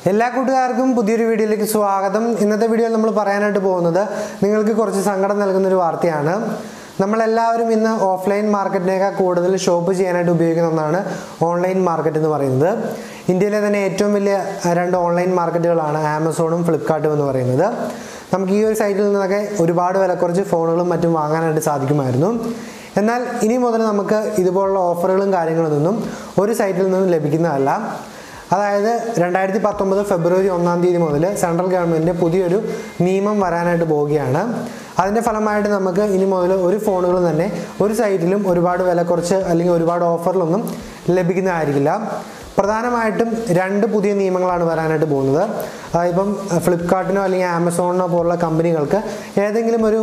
എല്ലാ കൂട്ടുകാർക്കും പുതിയൊരു വീഡിയോയിലേക്ക് സ്വാഗതം ഇന്നത്തെ വീഡിയോയിൽ നമ്മൾ പറയാനായിട്ട് പോകുന്നത് നിങ്ങൾക്ക് കുറച്ച് സങ്കടം നൽകുന്ന ഒരു വാർത്തയാണ് നമ്മളെല്ലാവരും ഇന്ന് ഓഫ്ലൈൻ മാർക്കറ്റിനേക്കാൾ കൂടുതൽ ഷോപ്പ് ചെയ്യാനായിട്ട് ഉപയോഗിക്കുന്ന ഒന്നാണ് ഓൺലൈൻ മാർക്കറ്റ് എന്ന് പറയുന്നത് ഇന്ത്യയിലെ തന്നെ ഏറ്റവും വലിയ രണ്ട് ഓൺലൈൻ മാർക്കറ്റുകളാണ് ആമസോണും ഫ്ലിപ്കാർട്ടും എന്ന് പറയുന്നത് നമുക്ക് ഈ ഒരു സൈറ്റിൽ നിന്നൊക്കെ ഒരുപാട് വില കുറച്ച് ഫോണുകളും മറ്റും വാങ്ങാനായിട്ട് സാധിക്കുമായിരുന്നു എന്നാൽ ഇനി മുതൽ നമുക്ക് ഇതുപോലുള്ള ഓഫറുകളും കാര്യങ്ങളൊന്നും ഒരു സൈറ്റിൽ നിന്നും ലഭിക്കുന്നതല്ല അതായത് രണ്ടായിരത്തി പത്തൊമ്പത് ഫെബ്രുവരി ഒന്നാം തീയതി മുതൽ സെൻട്രൽ ഗവൺമെൻറ് പുതിയൊരു നിയമം വരാനായിട്ട് പോവുകയാണ് അതിൻ്റെ ഫലമായിട്ട് നമുക്ക് ഇനി മുതൽ ഒരു ഫോണുകളും തന്നെ ഒരു സൈറ്റിലും ഒരുപാട് വില കുറച്ച് അല്ലെങ്കിൽ ഒരുപാട് ഓഫറിലൊന്നും ലഭിക്കുന്നതായിരിക്കില്ല പ്രധാനമായിട്ടും രണ്ട് പുതിയ നിയമങ്ങളാണ് വരാനായിട്ട് പോകുന്നത് അതായത് ഇപ്പം ഫ്ലിപ്കാർട്ടിനോ അല്ലെങ്കിൽ ആമസോണിനോ പോലുള്ള കമ്പനികൾക്ക് ഏതെങ്കിലും ഒരു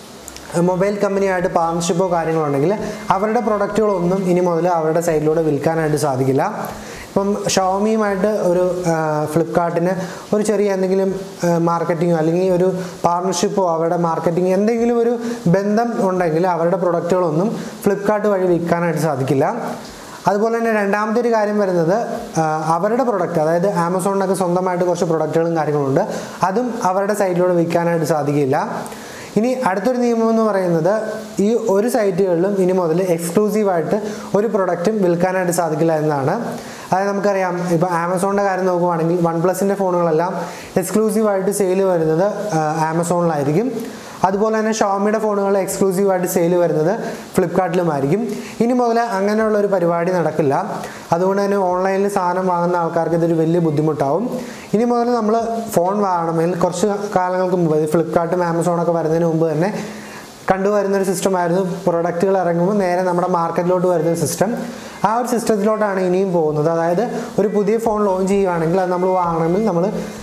മൊബൈൽ കമ്പനിയായിട്ട് പാർട്ണർഷിപ്പോ കാര്യങ്ങളോ ഉണ്ടെങ്കിൽ അവരുടെ പ്രൊഡക്റ്റുകളൊന്നും ഇനി മുതൽ അവരുടെ സൈറ്റിലൂടെ വിൽക്കാനായിട്ട് സാധിക്കില്ല ഇപ്പം ഷോമിയുമായിട്ട് ഒരു ഫ്ലിപ്കാർട്ടിന് ഒരു ചെറിയ എന്തെങ്കിലും മാർക്കറ്റിങ്ങോ അല്ലെങ്കിൽ ഒരു പാർട്ണർഷിപ്പോ അവരുടെ മാർക്കറ്റിംഗ് എന്തെങ്കിലും ഒരു ബന്ധം ഉണ്ടെങ്കിൽ അവരുടെ പ്രൊഡക്റ്റുകളൊന്നും ഫ്ലിപ്കാർട്ട് വഴി വിൽക്കാനായിട്ട് സാധിക്കില്ല അതുപോലെ തന്നെ രണ്ടാമത്തെ ഒരു കാര്യം വരുന്നത് ആ, അവരുടെ പ്രൊഡക്റ്റ് അതായത് ആമസോണിനൊക്കെ സ്വന്തമായിട്ട് കുറച്ച് പ്രൊഡക്റ്റുകളും കാര്യങ്ങളുണ്ട് അതും അവരുടെ സൈറ്റിലൂടെ വിൽക്കാനായിട്ട് സാധിക്കില്ല ഇനി അടുത്തൊരു നിയമം എന്ന് പറയുന്നത് ഈ ഒരു സൈറ്റുകളിലും ഇനി മുതൽ എക്സ്ക്ലൂസീവായിട്ട് ഒരു പ്രൊഡക്റ്റും വിൽക്കാനായിട്ട് സാധിക്കില്ല എന്നാണ് അതായത് നമുക്കറിയാം ഇപ്പോൾ ആമസോണിൻ്റെ കാര്യം നോക്കുവാണെങ്കിൽ വൺ പ്ലസിൻ്റെ ഫോണുകളെല്ലാം എക്സ്ക്ലൂസീവായിട്ട് സെയിൽ വരുന്നത് ആ, ആമസോണിലായിരിക്കും അതുപോലെ തന്നെ ഷോമിയുടെ ഫോണുകൾ എക്സ്ക്ലൂസീവായിട്ട് സെയിൽ വരുന്നത് ഫ്ലിപ്കാർട്ടിലുമായിരിക്കും ഇനി മുതൽ അങ്ങനെയുള്ള ഒരു പരിപാടി നടക്കില്ല അതുകൊണ്ട് തന്നെ ഓൺലൈനിൽ സാധനം വാങ്ങുന്ന ആൾക്കാർക്ക് ഇതൊരു വലിയ ബുദ്ധിമുട്ടാവും ഇനി മുതൽ നമ്മൾ ഫോൺ വാങ്ങണമെങ്കിൽ കുറച്ച് കാലങ്ങൾക്ക് മുമ്പ് ഫ്ലിപ്കാർട്ടും ആമസോണൊക്കെ വരുന്നതിന് മുമ്പ് തന്നെ കണ്ടുവരുന്ന ഒരു സിസ്റ്റമായിരുന്നു പ്രൊഡക്റ്റുകൾ ഇറങ്ങുമ്പോൾ നേരെ നമ്മുടെ മാർക്കറ്റിലോട്ട് വരുന്ന ഒരു സിസ്റ്റം ആ ഒരു സിസ്റ്റത്തിലോട്ടാണ് ഇനിയും പോകുന്നത് അതായത് ഒരു പുതിയ ഫോൺ ലോഞ്ച് ചെയ്യുകയാണെങ്കിൽ അത് നമ്മൾ വാങ്ങണമെങ്കിൽ നമ്മൾ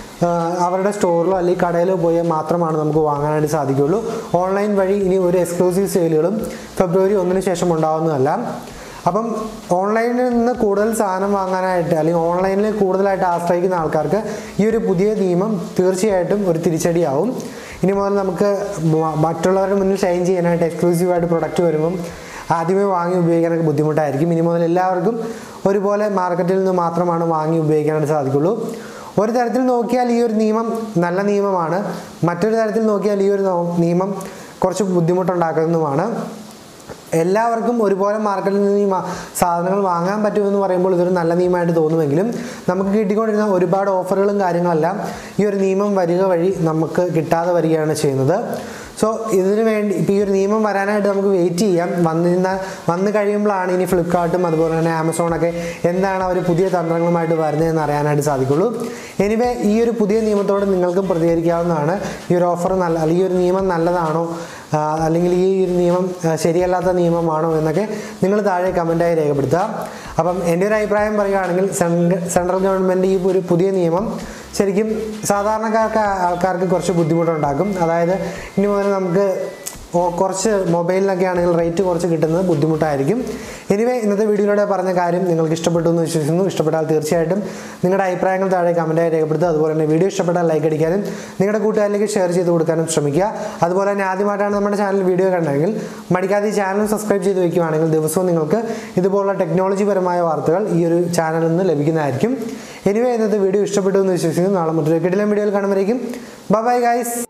അവരുടെ സ്റ്റോറിലോ അല്ലെങ്കിൽ കടയിലോ പോയാൽ മാത്രമാണ് നമുക്ക് വാങ്ങാനായിട്ട് സാധിക്കുകയുള്ളൂ ഓൺലൈൻ വഴി ഇനി ഒരു എക്സ്ക്ലൂസീവ് സെയിലുകളും ഫെബ്രുവരി ഒന്നിന് ശേഷം ഉണ്ടാവുന്നതല്ല അപ്പം ഓൺലൈനിൽ നിന്ന് കൂടുതൽ സാധനം വാങ്ങാനായിട്ട് അല്ലെങ്കിൽ ഓൺലൈനിൽ കൂടുതലായിട്ട് ആശ്രയിക്കുന്ന ആൾക്കാർക്ക് ഈ ഒരു പുതിയ നിയമം തീർച്ചയായിട്ടും ഒരു തിരിച്ചടിയാവും ഇനി മുതൽ നമുക്ക് മ- മറ്റുള്ളവരുടെ മുന്നിൽ ഷൈൻ ചെയ്യാനായിട്ട് എക്സ്ക്ലൂസീവായിട്ട് പ്രൊഡക്റ്റ് വരുമ്പം ആദ്യമേ വാങ്ങി ഉപയോഗിക്കാനൊക്കെ ബുദ്ധിമുട്ടായിരിക്കും ഇനി മുതൽ എല്ലാവർക്കും ഒരുപോലെ മാർക്കറ്റിൽ നിന്ന് മാത്രമാണ് വാങ്ങി ഉപയോഗിക്കാനായിട്ട് സാധിക്കുള്ളൂ ഒരു തരത്തിൽ നോക്കിയാൽ ഈ ഒരു നിയമം നല്ല നിയമമാണ് മറ്റൊരു തരത്തിൽ നോക്കിയാൽ ഈ ഒരു നോ- നിയമം കുറച്ച് ബുദ്ധിമുട്ടുണ്ടാക്കുന്നതുമാണ് എല്ലാവർക്കും ഒരുപോലെ മാർക്കറ്റിൽ നിന്ന് ഈ മാ- സാധനങ്ങൾ വാങ്ങാൻ പറ്റുമെന്ന് പറയുമ്പോൾ ഇതൊരു നല്ല നിയമമായിട്ട് തോന്നുമെങ്കിലും നമുക്ക് കിട്ടിക്കൊണ്ടിരുന്ന ഒരുപാട് ഓഫറുകളും കാര്യങ്ങളെല്ലാം ഈ ഒരു നിയമം വരിക വഴി നമുക്ക് കിട്ടാതെ വരികയാണ് ചെയ്യുന്നത് സോ ഇതിനു വേണ്ടി ഇപ്പോൾ ഈ ഒരു നിയമം വരാനായിട്ട് നമുക്ക് വെയിറ്റ് ചെയ്യാം വന്നിരുന്ന വന്നു കഴിയുമ്പോഴാണ് ഇനി ഫ്ലിപ്കാർട്ടും അതുപോലെ തന്നെ ആമസോണൊക്കെ എന്താണ് അവർ പുതിയ തന്ത്രങ്ങളുമായിട്ട് വരുന്നതെന്ന് അറിയാനായിട്ട് സാധിക്കുള്ളൂ എനിവേ ഈ ഒരു പുതിയ നിയമത്തോട് നിങ്ങൾക്കും പ്രതികരിക്കാവുന്നതാണ് ഈ ഒരു ഓഫർ നല്ല അല്ലെങ്കിൽ ഈ ഒരു നിയമം നല്ലതാണോ ആ, അല്ലെങ്കിൽ ഈ ഒരു നിയമം ആ, ശരിയല്ലാത്ത നിയമമാണോ എന്നൊക്കെ നിങ്ങൾ താഴെ കമൻറ്റായി രേഖപ്പെടുത്തുക അപ്പം എൻ്റെ ഒരു അഭിപ്രായം പറയുകയാണെങ്കിൽ സെൻട്ര- സെൻട്രൽ ഗവൺമെൻറ് ഈ ഒരു പുതിയ നിയമം ശരിക്കും സാധാരണക്കാർക്ക് ആൾക്കാർക്ക് കുറച്ച് ബുദ്ധിമുട്ടുണ്ടാക്കും അതായത് ഇനി മുതൽ നമുക്ക് ഓ- കുറച്ച് മൊബൈലിനൊക്കെ ആണെങ്കിൽ റേറ്റ് കുറച്ച് കിട്ടുന്നത് ബുദ്ധിമുട്ടായിരിക്കും എനിവേ ഇന്നത്തെ വീഡിയോയിലൂടെ പറഞ്ഞ കാര്യം നിങ്ങൾക്ക് ഇഷ്ടപ്പെട്ടു എന്ന് വിശ്വസിക്കുന്നു ഇഷ്ടപ്പെട്ടാൽ തീർച്ചയായിട്ടും നിങ്ങളുടെ അഭിപ്രായങ്ങൾ താഴെ കമൻറ്റായി രേഖപ്പെടുത്തുക അതുപോലെ തന്നെ വീഡിയോ ഇഷ്ടപ്പെട്ടാൽ ലൈക്ക് അടിക്കാനും നിങ്ങളുടെ കൂട്ടുകാരിലേക്ക് ഷെയർ ചെയ്ത് കൊടുക്കാനും ശ്രമിക്കുക അതുപോലെ തന്നെ ആദ്യമായിട്ടാണ് നമ്മുടെ ചാനൽ വീഡിയോ കണ്ടെങ്കിൽ മടിക്കാതെ ഈ ചാനൽ സബ്സ്ക്രൈബ് ചെയ്ത് വെക്കുകയാണെങ്കിൽ ദിവസവും നിങ്ങൾക്ക് ഇതുപോലുള്ള ടെക്നോളജി പരമായ വാർത്തകൾ ഈ ഒരു ചാനലിൽ നിന്ന് ലഭിക്കുന്നതായിരിക്കും എനിവേ ഇന്നത്തെ വീഡിയോ ഇഷ്ടപ്പെട്ടു എന്ന് വിശ്വസിക്കുന്നു നാളെ മറ്റൊരു കിടിലം വീഡിയോയിൽ കാണുമ്പോഴേക്കും ബൈ ഗൈസ്